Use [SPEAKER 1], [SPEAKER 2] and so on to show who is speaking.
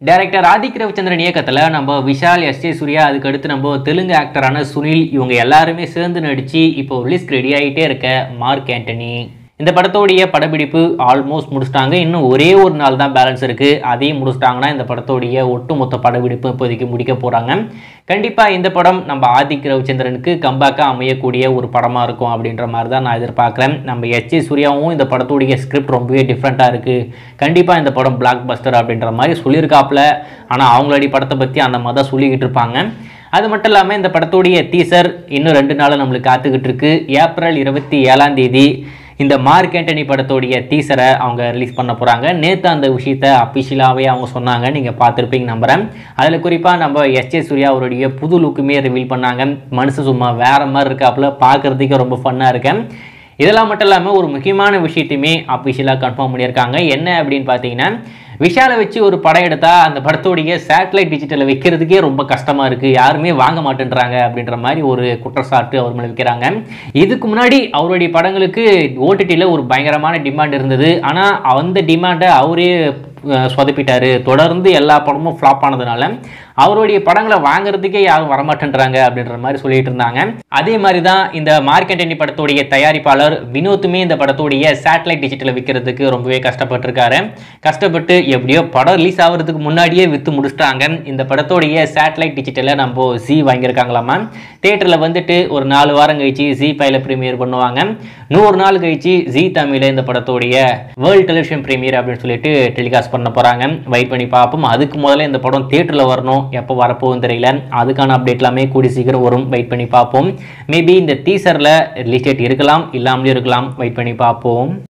[SPEAKER 1] director Adhik Ravichandran இயக்கத்தில் நம்ம Vishal S J Surya அதுக்கடுத்து நம்ம தெலுங்கு ஆக்டரான சுனில் இவங்க எல்லாருமே சேர்ந்து நடித்து இப்போ ரிலீஸ்க்கு ரெடி ஆகிட்டே இருக்க மார்க் ஆண்டனி இந்த படத்தோடைய படப்பிடிப்பு ஆல்மோஸ்ட் முடிச்சிட்டாங்க இன்னும் ஒரே ஒரு நாள் தான் பேலன்ஸ் இருக்குது அதையும் முடிச்சிட்டாங்கன்னா இந்த படத்தோடைய ஒட்டுமொத்த படப்பிடிப்பு இப்போதைக்கு முடிக்க போகிறாங்க கண்டிப்பாக இந்த படம் நம்ம ஆதிக் ரவிச்சந்திரனுக்கு கம்பேக்காக அமையக்கூடிய ஒரு படமாக இருக்கும் அப்படின்ற மாதிரி தான் நான் எதிர்பார்க்குறேன் நம்ம எஸ் ஜே சூர்யாவும் இந்த படத்தோடைய ஸ்கிரிப்ட் ரொம்பவே டிஃப்ரெண்ட்டாக இருக்குது கண்டிப்பாக இந்த படம் பிளாக் பஸ்டர் அப்படின்ற மாதிரி சொல்லியிருக்காப்புல ஆனால் அவங்களடி படத்தை பற்றி அந்த மாதிரி தான் சொல்லிக்கிட்டு இருப்பாங்க அது மட்டும் இல்லாமல் இந்த படத்துடைய டீசர் இன்னும் ரெண்டு நாள் நம்மளுக்கு காத்துக்கிட்டு இருக்கு ஏப்ரல் இருபத்தி ஏழாம் தேதி இந்த மார்க் ஆண்டனி படத்தோடைய டீசரை அவங்க ரிலீஸ் பண்ண போகிறாங்க நேற்று அந்த விஷயத்த அஃபிஷியலாகவே அவங்க சொன்னாங்க நீங்கள் பார்த்துருப்பீங்க நம்புகிறேன் அதில் குறிப்பாக நம்ம எஸ் ஜே சூர்யா அவருடைய புது லுக்குமே ரிவீல் பண்ணாங்க மனுஷன் சும்மா வேறு மாதிரி இருக்காப்புல பார்க்குறதுக்கே ரொம்ப ஃபன்னாக இருக்கேன் இதெல்லாம் மட்டும் இல்லாமல் ஒரு முக்கியமான விஷயத்தையுமே அஃபிஷியலாக கன்ஃபார்ம் பண்ணியிருக்காங்க என்ன அப்படின்னு பார்த்தீங்கன்னா விஷாலை வச்சு ஒரு படம் எடுத்தால் அந்த படத்தோடைய சேட்டலைட் டிஜிட்டலை வைக்கிறதுக்கே ரொம்ப கஷ்டமாக இருக்குது யாருமே வாங்க மாட்டேன்றாங்க அப்படின்ற மாதிரி ஒரு குற்றச்சாட்டு அவர் மேலே வைக்கிறாங்க இதுக்கு முன்னாடி அவருடைய படங்களுக்கு ஓடிடியில் ஒரு பயங்கரமான டிமாண்ட் இருந்தது ஆனால் அந்த டிமாண்டை அவரே அஹ், சொதப்பிட்டாரு தொடர்ந்து எல்லா படமும் ஃப்ளாப் ஆனதுனால அவருடைய படங்களை வாங்குறதுக்கே யாரும் வரமாட்டேன்றாங்க அப்படின்ற மாதிரி சொல்லிட்டு இருந்தாங்க அதே மாதிரி தான் இந்த மார்க்கெண்டனி படத்துடைய தயாரிப்பாளர் வினோத்துமே இந்த படத்துடைய சேட்டலைட் டிஜிட்டலை விற்கிறதுக்கு ரொம்பவே கஷ்டப்பட்டிருக்காரு கஷ்டப்பட்டு எப்படியோ படம் ரிலீஸ் ஆகிறதுக்கு முன்னாடியே விற்று முடிச்சிட்டாங்க இந்த படத்தோடைய சேட்டலைட் டிஜிட்டலை நம்ம ஜி வாங்கியிருக்காங்களாமா தேட்டரில் வந்துட்டு ஒரு நாலு வாரம் கழிச்சு ஜி பைல ப்ரீமியர் பண்ணுவாங்க நூறு நாள் கழிச்சு ஜி தமிழில் இந்த படத்தோடைய வேர்ல்டு டெலிவிஷன் ப்ரீமியர் அப்படின்னு சொல்லிட்டு டெலிகாஸ்ட் பண்ண போகிறாங்க வெயிட் பண்ணி பார்ப்போம் அதுக்கு முதல்ல இந்த படம் தேட்டரில் வரணும் எப்போ வரப்போகும் தெரியல அதுக்கான அப்டேட் எல்லாமே கூடி சீக்கிரம் வரும் வெயிட் பண்ணி பார்ப்போம் மேபி இந்த டீசரில் ரிலீஸ் டேட் இருக்கலாம் இல்லாமலே இருக்கலாம் வெயிட் பண்ணி பார்ப்போம்